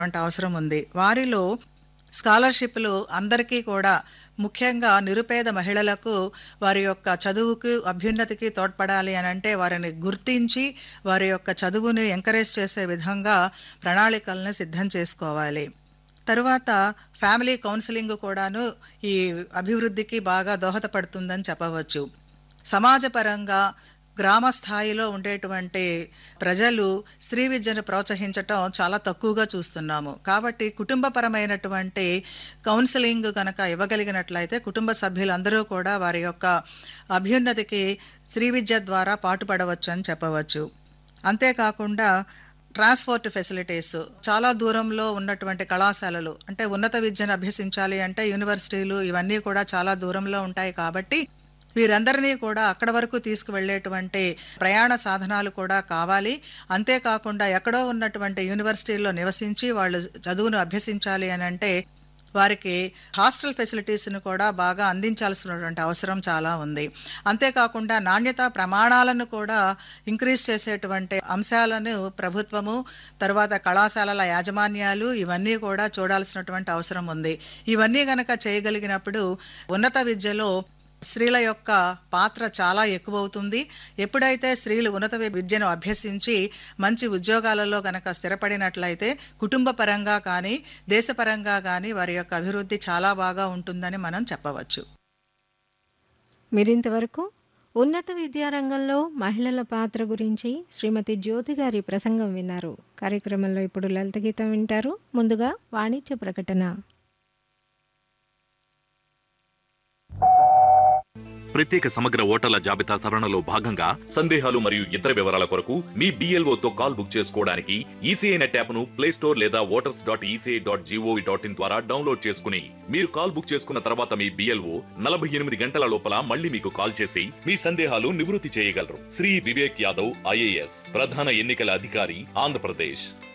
వంటి అవసరం ఉంది వారిలో స్కాలర్షిప్లు అందరికీ కూడా ముఖ్యంగా నిరుపేద మహిళలకు వారి యొక్క చదువుకు అభ్యున్నతికి తోడ్పడాలి అని అంటే వారిని గుర్తించి వారి యొక్క చదువుని ఎంకరేజ్ చేసే విధంగా ప్రణాళికలను సిద్ధం చేసుకోవాలి తరువాత ఫ్యామిలీ కౌన్సిలింగ్ కూడాను ఈ అభివృద్ధికి బాగా దోహదపడుతుందని చెప్పవచ్చు సమాజపరంగా గ్రామ స్థాయిలో ఉండేటువంటి ప్రజలు స్త్రీ విద్యను ప్రోత్సహించటం చాలా తక్కువగా చూస్తున్నాము కాబట్టి కుటుంబపరమైనటువంటి కౌన్సిలింగ్ కనుక ఇవ్వగలిగినట్లయితే కుటుంబ సభ్యులందరూ కూడా వారి యొక్క అభ్యున్నతికి స్త్రీ విద్య ద్వారా పాటుపడవచ్చు అని చెప్పవచ్చు అంతేకాకుండా ట్రాన్స్పోర్ట్ ఫెసిలిటీస్ చాలా దూరంలో ఉన్నటువంటి కళాశాలలు అంటే ఉన్నత విద్యను అభ్యసించాలి అంటే యూనివర్సిటీలు ఇవన్నీ కూడా చాలా దూరంలో ఉంటాయి కాబట్టి వీరందరినీ కూడా అక్కడ వరకు తీసుకువెళ్లేటువంటి ప్రయాణ సాధనాలు కూడా కావాలి అంతేకాకుండా ఎక్కడో ఉన్నటువంటి యూనివర్సిటీల్లో నివసించి వాళ్ళు చదువును అభ్యసించాలి అని అంటే వారికి హాస్టల్ ఫెసిలిటీస్ను కూడా బాగా అందించాల్సినటువంటి అవసరం చాలా ఉంది అంతేకాకుండా నాణ్యత ప్రమాణాలను కూడా ఇంక్రీజ్ చేసేటువంటి అంశాలను ప్రభుత్వము తర్వాత కళాశాలల యాజమాన్యాలు ఇవన్నీ కూడా చూడాల్సినటువంటి అవసరం ఉంది ఇవన్నీ గనక చేయగలిగినప్పుడు ఉన్నత విద్యలో స్త్రీల యొక్క పాత్ర చాలా ఎక్కువవుతుంది ఎప్పుడైతే స్త్రీలు ఉన్నత విద్యను అభ్యసించి మంచి ఉద్యోగాలలో గనక స్థిరపడినట్లయితే కుటుంబ పరంగా కానీ దేశపరంగా కానీ వారి యొక్క అభివృద్ధి చాలా బాగా ఉంటుందని మనం చెప్పవచ్చు మీరింతవరకు ఉన్నత విద్యారంగంలో మహిళల పాత్ర గురించి శ్రీమతి జ్యోతి గారి ప్రసంగం విన్నారు కార్యక్రమంలో ఇప్పుడు లలిత గీతం వింటారు ముందుగా వాణిజ్య ప్రకటన ప్రత్యేక సమగ్ర ఓటర్ల జాబితా సవరణలో భాగంగా సందేహాలు మరియు ఇతర వివరాల కొరకు మీ BLO తో కాల్ బుక్ చేసుకోవడానికి ఈసీఐ నెట్ యాప్ను ప్లే స్టోర్ లేదా voters dot ECI dot GOV dot in ద్వారా డౌన్లోడ్ చేసుకుని మీరు కాల్ బుక్ చేసుకున్న తర్వాత మీ బిఎల్ఓ నలభై ఎనిమిది గంటల లోపల మళ్ళీ మీకు కాల్ చేసి మీ సందేహాలు నివృత్తి చేయగలరు శ్రీ వివేక్ యాదవ్ ఐఏఎస్ ప్రధాన ఎన్నికల అధికారి ఆంధ్రప్రదేశ్